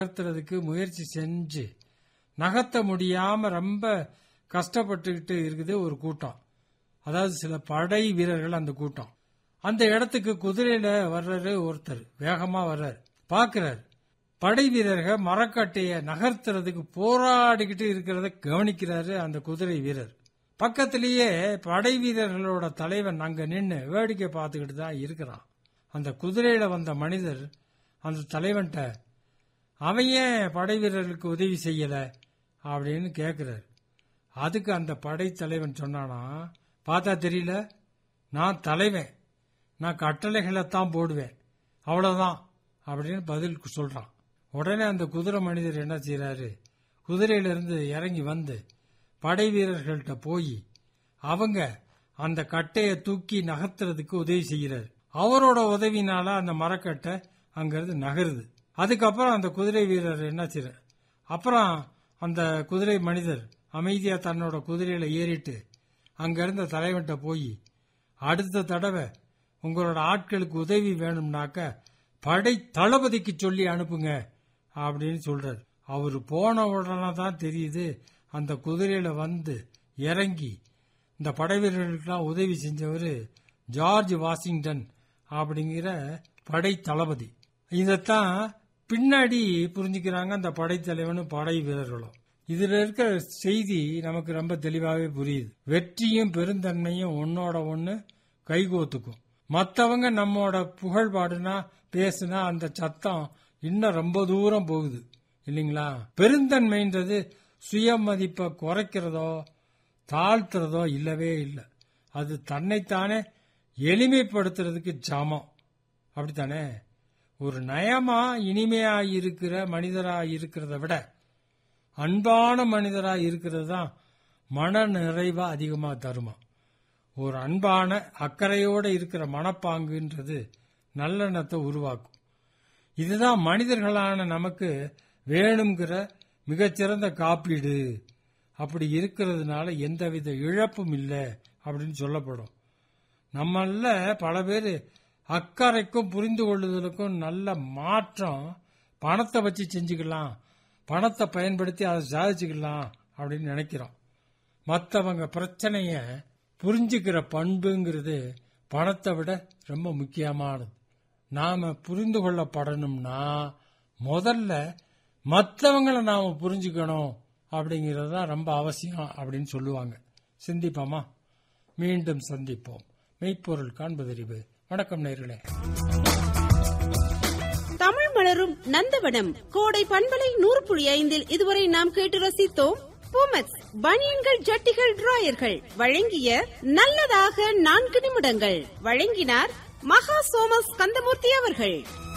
நகர்த்துறதுக்கு முயற்சி செஞ்சு நகர்த்த முடியாம ரொம்ப கஷ்டப்பட்டுக்கிட்டு இருக்குது ஒரு கூட்டம் அதாவது சில படை வீரர்கள் அந்த கூட்டம் அந்த இடத்துக்கு குதிரையில வர்றாரு ஒருத்தர் வேகமா வர்றாரு பாக்குறாரு படை வீரர்கள் மரக்கட்டைய நகர்த்துறதுக்கு போராடிக்கிட்டு இருக்கிறத கவனிக்கிறாரு அந்த குதிரை வீரர் பக்கத்திலேயே படை வீரர்களோட தலைவன் அங்க நின்னு வேடிக்கை பார்த்துக்கிட்டு தான் இருக்கிறான் அந்த குதிரையில வந்த மனிதர் அந்த தலைவன்கிட்ட அவன் ஏன் படை வீரர்களுக்கு உதவி செய்யல அப்படின்னு கேக்குறாரு அதுக்கு அந்த படை தலைவன் சொன்னானா பார்த்தா தெரியல நான் தலைவன் நான் கட்டளைகளை தான் போடுவேன் அவ்வளவுதான் அப்படின்னு பதில் சொல்றான் உடனே அந்த குதிரை மனிதர் என்ன செய்யறாரு குதிரையிலிருந்து இறங்கி வந்து படை வீரர்கள்ட்ட போய் அவங்க அந்த கட்டையை தூக்கி நகர்த்துறதுக்கு உதவி செய்கிறார் அவரோட உதவினால அந்த மரக்கட்டை அங்கிருந்து நகருது அதுக்கப்புறம் அந்த குதிரை வீரர் என்ன செய்யறார் அப்புறம் அந்த குதிரை மனிதர் அமைதியா தன்னோட குதிரையில ஏறிட்டு அங்க இருந்த தலைவன்ட்ட போய் அடுத்த தடவை உங்களோட ஆட்களுக்கு உதவி வேணும்னாக்க படை தளபதிக்கு சொல்லி அனுப்புங்க அப்படின்னு சொல்றாரு அவர் போன உடனே தான் தெரியுது அந்த குதிரையில வந்து இறங்கி இந்த படை வீரர்களுக்கெல்லாம் உதவி செஞ்சவர் ஜார்ஜ் வாஷிங்டன் அப்படிங்கிற படை தளபதி இதைத்தான் பின்னாடி புரிஞ்சுக்கிறாங்க அந்த படைத்தலைவனும் படை வீரர்களும் இதுல இருக்கிற செய்தி நமக்கு ரொம்ப தெளிவாகவே புரியுது வெற்றியும் பெருந்தன்மையும் ஒன்னோட ஒன்னு கைகோத்துக்கும் மத்தவங்க நம்மோட புகழ் பாடுனா பேசுனா அந்த சத்தம் இன்னும் ரொம்ப தூரம் போகுது இல்லைங்களா பெருந்தன்மைன்றது சுயமதிப்பை குறைக்கிறதோ தாழ்த்துறதோ இல்லவே இல்லை அது தன்னைத்தானே எளிமைப்படுத்துறதுக்கு சமம் அப்படித்தானே ஒரு நயமா இனிமையா இருக்கிற மனிதரா இருக்கிறத விட அன்பான மனிதரா இருக்கிறது தான் மன நிறைவா அதிகமா தருமா ஒரு அன்பான அக்கறையோட இருக்கிற மனப்பாங்குன்றது நல்லெண்ணத்தை உருவாக்கும் இதுதான் மனிதர்களான நமக்கு வேணுங்கிற மிகச்சிறந்த காப்பீடு அப்படி இருக்கிறதுனால எந்தவித இழப்பும் இல்லை அப்படின்னு சொல்லப்படும் நம்மள பல பேர் அக்கறைக்கும் புரிந்து கொள்ளுதலுக்கும் நல்ல மாற்றம் பணத்தை வச்சு செஞ்சுக்கலாம் பணத்தை பயன்படுத்தி அதை சாதிச்சுக்கலாம் அப்படின்னு நினைக்கிறோம் மற்றவங்க பிரச்சனைய புரிஞ்சுக்கிற பண்புங்கிறது பணத்தை விட ரொம்ப முக்கியமானது நாம புரிந்து கொள்ளப்படணும்னா முதல்ல மற்றவங்களை நாம புரிஞ்சுக்கணும் அப்படிங்கிறது தான் ரொம்ப அவசியம் அப்படின்னு சொல்லுவாங்க சிந்திப்போமா மீண்டும் சந்திப்போம் மெய்ப்பொருள் காண்பதறிவு வணக்கம் நேர்களே தமிழ் மலரும் நந்தவனம் கோடை பண்பலை நூறு புள்ளி ஐந்தில் இதுவரை நாம் கேட்டு ரசித்தோம் பூமக்ஸ் பனியன்கள் ஜட்டிகள் டிராயர்கள் வழங்கிய நல்லதாக நான்கு நிமிடங்கள் வழங்கினார் மகா சோமஸ் கந்தமூர்த்தி அவர்கள்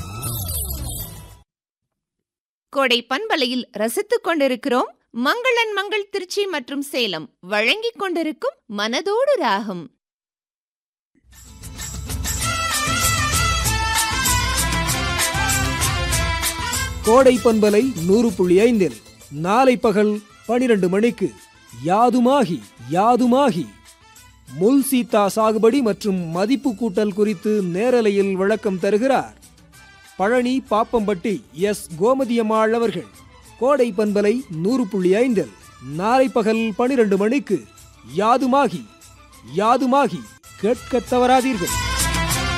கோடை பண்பலையில் ரசித்துக் கொண்டிருக்கிறோம் மங்களன் மங்கள் திருச்சி மற்றும் சேலம் வழங்கிக் கொண்டிருக்கும் மனதோடு ராகம் கோடை பண்பலை நூறு புள்ளி ஐந்தில் நாளை பகல் பனிரெண்டு மணிக்கு யாதுமாகி யாதுமாகி முல் சீத்தா சாகுபடி மற்றும் மதிப்பு கூட்டல் குறித்து நேரலையில் விளக்கம் தருகிறார் பழனி பாப்பம்பட்டி எஸ் கோமதியம்மாள் அவர்கள் கோடை பண்பலை நூறு புள்ளி ஐந்தில் நாளை பகல் பனிரெண்டு மணிக்கு யாதுமாகி யாதுமாகி கேட்கத் தவறாதீர்கள்